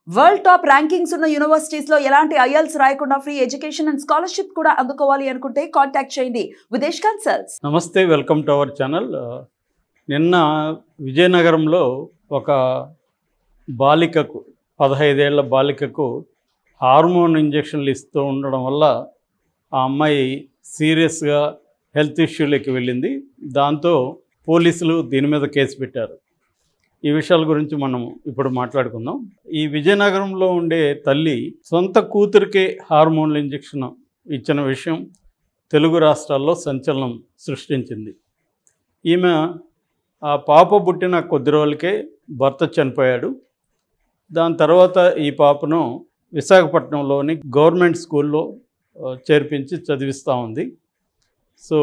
world top rankings ఉన్న universities లో ఎలాంటి ఐఎల్స్ రాయకుండా ఫ్రీ ఎడ్యుకేషన్ అండ్ స్కాలర్షిప్ కూడా అందుకోవాలి అనుకుంటే కాంటాక్ట్ చేయండి విదేశ్ కన్సల్ట్స్ నమస్తే వెల్కమ్ టు అవర్ ఛానల్ నిన్న విజయనగరంలో ఒక బాలికకు పదహైదేళ్ల బాలికకు హార్మోన్ ఇంజెక్షన్లు ఇస్తూ ఉండడం వల్ల ఆ అమ్మాయి సీరియస్గా హెల్త్ ఇష్యూలోకి వెళ్ళింది దాంతో పోలీసులు దీని మీద కేసు పెట్టారు ఈ విషయాల గురించి మనం ఇప్పుడు మాట్లాడుకుందాం ఈ విజయనగరంలో ఉండే తల్లి సొంత కూతురికే హార్మోన్ల ఇంజెక్షన్ ఇచ్చిన విషయం తెలుగు రాష్ట్రాల్లో సంచలనం సృష్టించింది ఈమె ఆ పాప పుట్టిన కొద్ది రోజులకే భర్త చనిపోయాడు దాని తర్వాత ఈ పాపను విశాఖపట్నంలోని గవర్నమెంట్ స్కూల్లో ఆ, చేర్పించి చదివిస్తూ ఉంది సో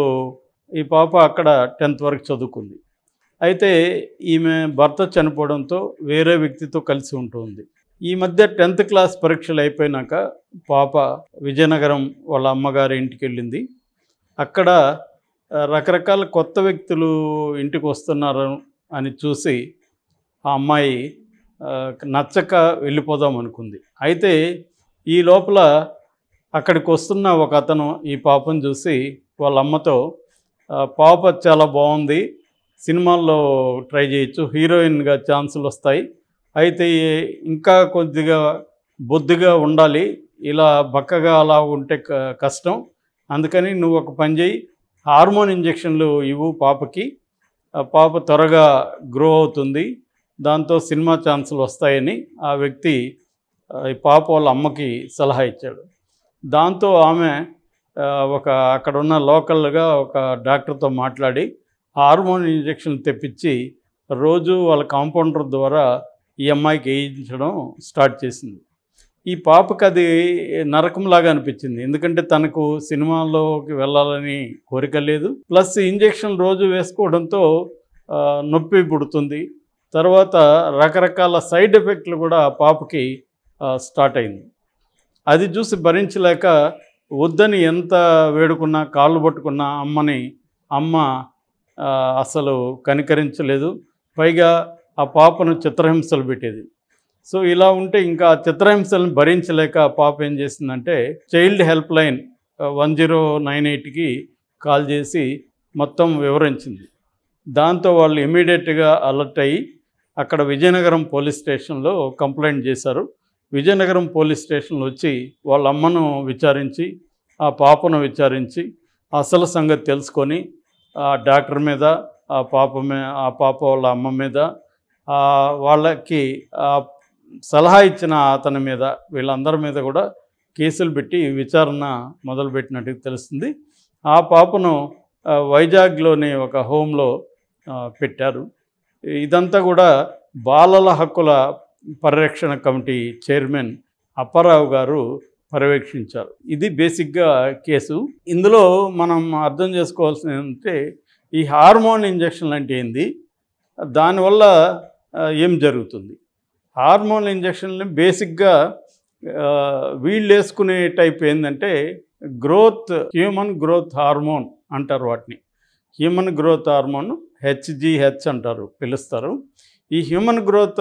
ఈ పాప అక్కడ టెన్త్ వరకు చదువుకుంది అయితే ఈమె భర్త చనిపోవడంతో వేరే వ్యక్తితో కలిసి ఉంటుంది ఈ మధ్య టెన్త్ క్లాస్ పరీక్షలు అయిపోయినాక పాప విజయనగరం వాళ్ళ అమ్మగారి ఇంటికి వెళ్ళింది అక్కడ ఆ, రకరకాల కొత్త వ్యక్తులు ఇంటికి వస్తున్నారు అని చూసి ఆ అమ్మాయి ఆ, నచ్చక వెళ్ళిపోదాం అనుకుంది అయితే ఈ లోపల అక్కడికి వస్తున్న ఒక అతను ఈ పాపను చూసి వాళ్ళ అమ్మతో "ఆ, పాప చాలా బాగుంది సినిమాల్లో ట్రై చేయొచ్చు హీరోయిన్గా ఛాన్సులు వస్తాయి అయితే ఇంకా కొద్దిగా బొద్దుగా ఉండాలి ఇలా బక్కగా అలా ఉంటే క- కష్టం అందుకని నువ్వు ఒక పని చేయి హార్మోన్ ఇంజెక్షన్లు ఇవ్వు పాపకి ఆ పాప త్వరగా గ్రో అవుతుంది దాంతో సినిమా ఛాన్సులు వస్తాయని ఆ వ్యక్తి ఆ, ఈ పాప వాళ్ళ అమ్మకి సలహా ఇచ్చాడు దాంతో ఆమె ఆ, ఒక అక్కడ ఉన్న లోకల్గా ఒక డాక్టర్తో మాట్లాడి హార్మోన్ ఇంజెక్షన్ తెప్పించి రోజు వాళ్ళ కాంపౌండర్ ద్వారా ఈ అమ్మాయికి వేయించడం స్టార్ట్ చేసింది ఈ పాపకి అది నరకంలాగా అనిపించింది ఎందుకంటే తనకు సినిమాల్లోకి వెళ్ళాలని కోరిక లేదు ప్లస్ ఇంజెక్షన్ రోజు వేసుకోవడంతో ఆ, నొప్పి పుడుతుంది తర్వాత రకరకాల సైడ్ ఎఫెక్ట్లు కూడా ఆ పాపకి ఆ, స్టార్ట్ అయింది అది చూసి భరించలేక వద్దని ఎంత వేడుకున్నా కాళ్ళు పట్టుకున్నా అమ్మని అమ్మ ఆ, అసలు కనికరించలేదు పైగా ఆ పాపను చిత్రహింసలు పెట్టేది సో ఇలా ఉంటే ఇంకా ఆ చిత్రహింసలను భరించలేక ఆ పాప ఏం చేసిందంటే child help line one zero nine ఎయిట్కి కాల్ చేసి మొత్తం వివరించింది దాంతో వాళ్ళు ఇమీడియట్గా అలర్ట్ అయ్యి అక్కడ విజయనగరం పోలీస్ స్టేషన్లో కంప్లైంట్ చేశారు విజయనగరం పోలీస్ స్టేషన్లో వచ్చి వాళ్ళ అమ్మను విచారించి ఆ పాపను విచారించి అసలు సంగతి తెలుసుకొని ఆ డాక్టర్ మీద ఆ పాప మీద ఆ పాప వాళ్ళ అమ్మ మీద ఆ వాళ్ళకి ఆ సలహా ఇచ్చిన అతని మీద వీళ్ళందరి మీద కూడా కేసులు పెట్టి విచారణ మొదలుపెట్టినట్టు తెలుస్తుంది ఆ పాపను ఆ, వైజాగ్లోని ఒక హోంలో ఆ, పెట్టారు ఇదంతా కూడా బాలల హక్కుల పరిరక్షణ కమిటీ చైర్మన్ అప్పారావు గారు పర్యవేక్షించారు ఇది బేసిక్గా కేసు ఇందులో మనం అర్థం చేసుకోవాల్సింది ఏంటంటే ఈ హార్మోన్ ఇంజెక్షన్లు అంటే ఏంది దానివల్ల ఆ, ఏం జరుగుతుంది హార్మోన్ ఇంజెక్షన్లు బేసిక్గా ఆ, వీళ్ళు వేసుకునే టైప్ ఏంటంటే గ్రోత్ హ్యూమన్ గ్రోత్ హార్మోన్ అంటారు వాటిని హ్యూమన్ గ్రోత్ హార్మోన్ హెచ్జిహెచ్ అంటారు పిలుస్తారు ఈ హ్యూమన్ గ్రోత్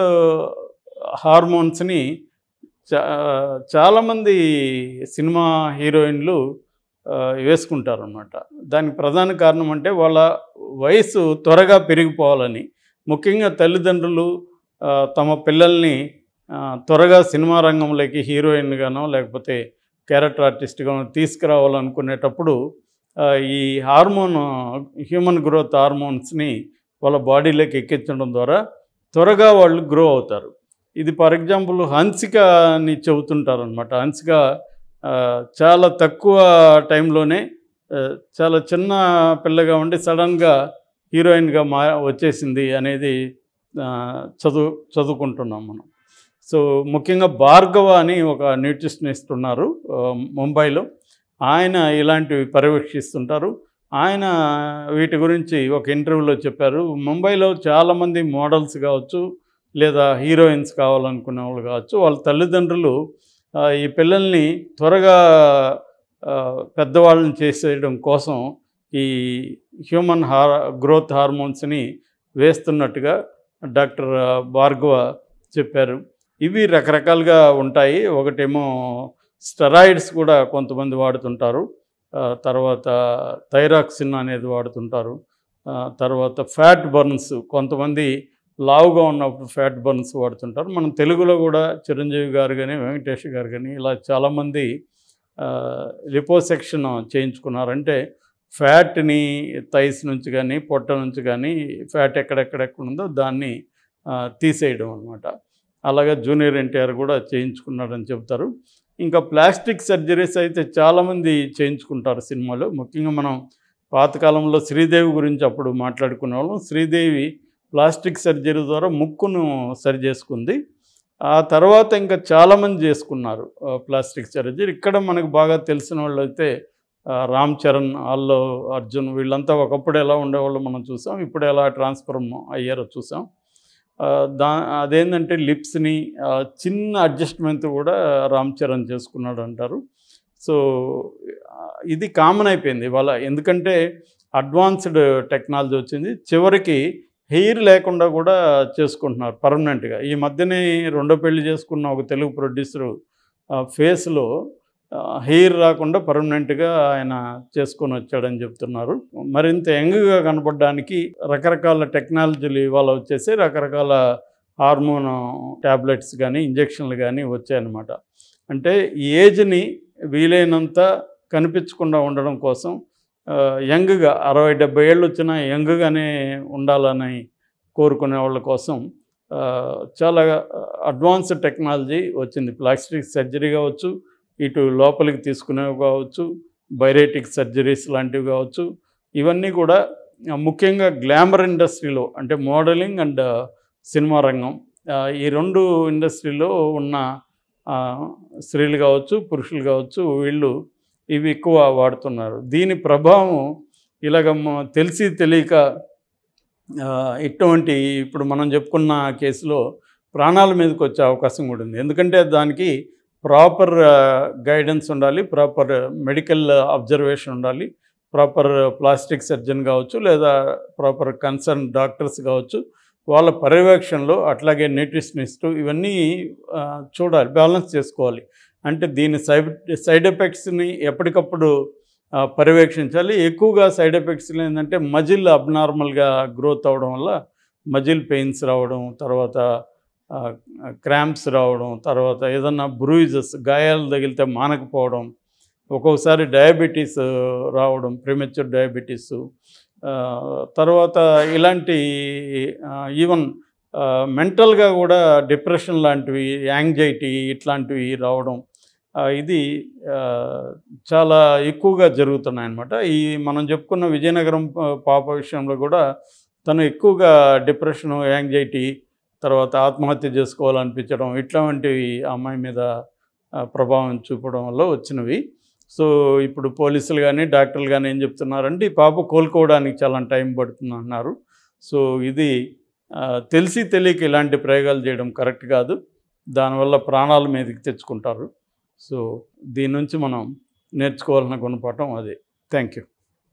హార్మోన్స్ని చా చాలామంది సినిమా హీరోయిన్లు ఆ, వేసుకుంటారు అన్నమాట దానికి ప్రధాన కారణం అంటే వాళ్ళ వయసు త్వరగా పెరిగిపోవాలని ముఖ్యంగా తల్లిదండ్రులు ఆ, తమ పిల్లల్ని ఆ, త్వరగా సినిమా రంగంలోకి హీరోయిన్గానో లేకపోతే క్యారెక్టర్ ఆర్టిస్ట్గానో తీసుకురావాలనుకునేటప్పుడు ఆ, ఈ హార్మోన్ హ్యూమన్ గ్రోత్ హార్మోన్స్ని వాళ్ళ బాడీలోకి ఎక్కించడం ద్వారా త్వరగా వాళ్ళు గ్రో అవుతారు ఇది ఫర్ ఎగ్జాంపుల్ హన్సిక అని చెబుతుంటారు అనమాట హన్సిక ఆ, చాలా తక్కువ టైంలోనే ఆ, చాలా చిన్న పిల్లగా ఉండి సడన్గా హీరోయిన్గా మా వచ్చేసింది అనేది ఆ, చదువు చదువుకుంటున్నాం మనం సో ముఖ్యంగా భార్గవ అని ఒక న్యూట్రిషనిస్ట్ ఉన్నారు ఆ, ముంబైలో ఆయన ఇలాంటివి పర్యవేక్షిస్తుంటారు ఆయన వీటి గురించి ఒక ఇంటర్వ్యూలో చెప్పారు ముంబైలో చాలామంది మోడల్స్ కావచ్చు లేదా హీరోయిన్స్ కావాలనుకునే వాళ్ళు కావచ్చు వాళ్ళ తల్లిదండ్రులు ఆ, ఈ పిల్లల్ని త్వరగా ఆ, పెద్దవాళ్ళని చేసేయడం కోసం ఈ హ్యూమన్ హార్ గ్రోత్ హార్మోన్స్ని వేస్తున్నట్టుగా డాక్టర్ భార్గవ చెప్పారు ఇవి రకరకాలుగా ఉంటాయి ఒకటేమో స్టెరాయిడ్స్ కూడా కొంతమంది వాడుతుంటారు ఆ, తర్వాత థైరాక్సిన్ అనేది వాడుతుంటారు ఆ, తర్వాత ఫ్యాట్ బర్న్స్ కొంతమంది లావుగా ఉన్నప్పుడు ఫ్యాట్ బర్న్స్ వాడుతుంటారు మనం తెలుగులో కూడా చిరంజీవి గారు కానీ వెంకటేష్ గారు కానీ ఇలా చాలామంది లిపోసెక్షన్ చేయించుకున్నారు అంటే ఫ్యాట్ని థైస్ నుంచి కానీ పొట్ట నుంచి కానీ ఫ్యాట్ ఎక్కడెక్కడెక్కడ ఉందో దాన్ని ఆ, తీసేయడం అనమాట అలాగే జూనియర్ ఎన్టీఆర్ కూడా చేయించుకున్నాడని చెప్తారు ఇంకా ప్లాస్టిక్ సర్జరీస్ అయితే చాలామంది చేయించుకుంటారు సినిమాలో ముఖ్యంగా మనం పాతకాలంలో శ్రీదేవి గురించి అప్పుడు మాట్లాడుకునే వాళ్ళం శ్రీదేవి ప్లాస్టిక్ సర్జరీ ద్వారా ముక్కును సరి చేసుకుంది ఆ తర్వాత ఇంకా చాలామంది చేసుకున్నారు ఆ, ప్లాస్టిక్ సర్జరీ ఇక్కడ మనకు బాగా తెలిసిన వాళ్ళు అయితే ఆ, రామ్ చరణ్ అల్లు అర్జున్ వీళ్ళంతా ఒకప్పుడు ఎలా ఉండేవాళ్ళు మనం చూసాం ఇప్పుడు ఎలా ట్రాన్స్ఫర్మ్ అయ్యారో చూసాం ఆ, దా అదేంటంటే లిప్స్ని ఆ, చిన్న అడ్జస్ట్మెంట్ కూడా రామ్ చరణ్ చేసుకున్నాడు అంటారు సో ఆ, ఇది కామన్ అయిపోయింది ఇవాళ ఎందుకంటే అడ్వాన్స్డ్ టెక్నాలజీ వచ్చింది చివరికి హెయిర్ లేకుండా కూడా చేసుకుంటున్నారు పర్మనెంట్గా ఈ మధ్యనే రెండో పెళ్లి చేసుకున్న ఒక తెలుగు ప్రొడ్యూసరు ఫేస్లో హెయిర్ రాకుండా పర్మనెంట్గా ఆయన చేసుకొని వచ్చాడని చెప్తున్నారు మరింత యంగ్గా కనపడడానికి రకరకాల టెక్నాలజీలు ఇవాళ వచ్చేసి రకరకాల హార్మోన్ ట్యాబ్లెట్స్ కానీ ఇంజెక్షన్లు కానీ వచ్చాయన్నమాట అంటే ఈ ఏజ్ని వీలైనంత కనిపించకుండా ఉండడం కోసం ఆ, యంగ్గా అరవై డెబ్బై ఏళ్ళు వచ్చినా యంగ్గానే ఉండాలని కోరుకునే వాళ్ళ కోసం ఆ, చాలా అడ్వాన్స్డ్ టెక్నాలజీ వచ్చింది ప్లాస్టిక్ సర్జరీ కావచ్చు ఇటు లోపలికి తీసుకునేవి కావచ్చు బైరేటిక్ సర్జరీస్ లాంటివి కావచ్చు ఇవన్నీ కూడా ఆ, ముఖ్యంగా గ్లామర్ ఇండస్ట్రీలో అంటే మోడలింగ్ అండ్ సినిమా రంగం ఆ, ఈ రెండు ఇండస్ట్రీలో ఉన్న ఆ, స్త్రీలు కావచ్చు పురుషులు కావచ్చు వీళ్ళు ఇవి ఎక్కువ వాడుతున్నారు దీని ప్రభావం ఇలాగ మ- తెలిసి తెలియక ఆ, ఇటువంటి ఇప్పుడు మనం చెప్పుకున్న కేసులో ప్రాణాల మీదకి వచ్చే అవకాశం కూడా ఉంది ఎందుకంటే దానికి ప్రాపర్ గైడెన్స్ ఉండాలి ప్రాపర్ మెడికల్ అబ్జర్వేషన్ ఉండాలి ప్రాపర్ ప్లాస్టిక్ సర్జన్ కావచ్చు లేదా ప్రాపర్ కన్సర్న్ డాక్టర్స్ కావచ్చు వాళ్ళ పర్యవేక్షణలో అట్లాగే న్యూట్రిషనిస్ట్ ఇవన్నీ ఆ, చూడాలి బ్యాలెన్స్ చేసుకోవాలి అంటే దీని సైడ్ సైడ్ ఎఫెక్ట్స్ని ఎప్పటికప్పుడు ఆ, పర్యవేక్షించాలి ఎక్కువగా సైడ్ ఎఫెక్ట్స్ ఏంటంటే మజిల్ అబ్నార్మల్గా గ్రోత్ అవడం వల్ల మజిల్ పెయిన్స్ రావడం తర్వాత క్రాంప్స్ రావడం తర్వాత ఏదన్నా బ్రూయిజెస్ గాయాలు తగిలితే మానకపోవడం ఒక్కొక్కసారి డయాబెటీస్ రావడం ప్రిమెచ్యూర్ డయాబెటీస్ తర్వాత ఇలాంటి ఈవెన్ మెంటల్గా కూడా డిప్రెషన్ లాంటివి యాంగ్జైటీ ఇట్లాంటివి రావడం ఆ, ఇది ఆ, చాలా ఎక్కువగా జరుగుతున్నాయి అన్నమాట ఈ మనం చెప్పుకున్న విజయనగరం ప- పాప విషయంలో కూడా తను ఎక్కువగా డిప్రెషన్ యాంగ్జైటీ తర్వాత ఆత్మహత్య చేసుకోవాలనిపించడం ఇట్లాంటివి ఆ అమ్మాయి మీద ఆ, ప్రభావం చూపడం వల్ల వచ్చినవి సో ఇప్పుడు పోలీసులు కానీ డాక్టర్లు కానీ ఏం చెప్తున్నారంటే ఈ పాప కోలుకోవడానికి చాలా టైం పడుతుంది అన్నారు సో ఇది ఆ, తెలిసి తెలియక ఇలాంటి ప్రయోగాలు చేయడం కరెక్ట్ కాదు దానివల్ల ప్రాణాల మీదకి తెచ్చుకుంటారు సో దీని నుంచి మనం నేర్చుకోవాలన్న గుణపాఠం అదే థ్యాంక్ యూ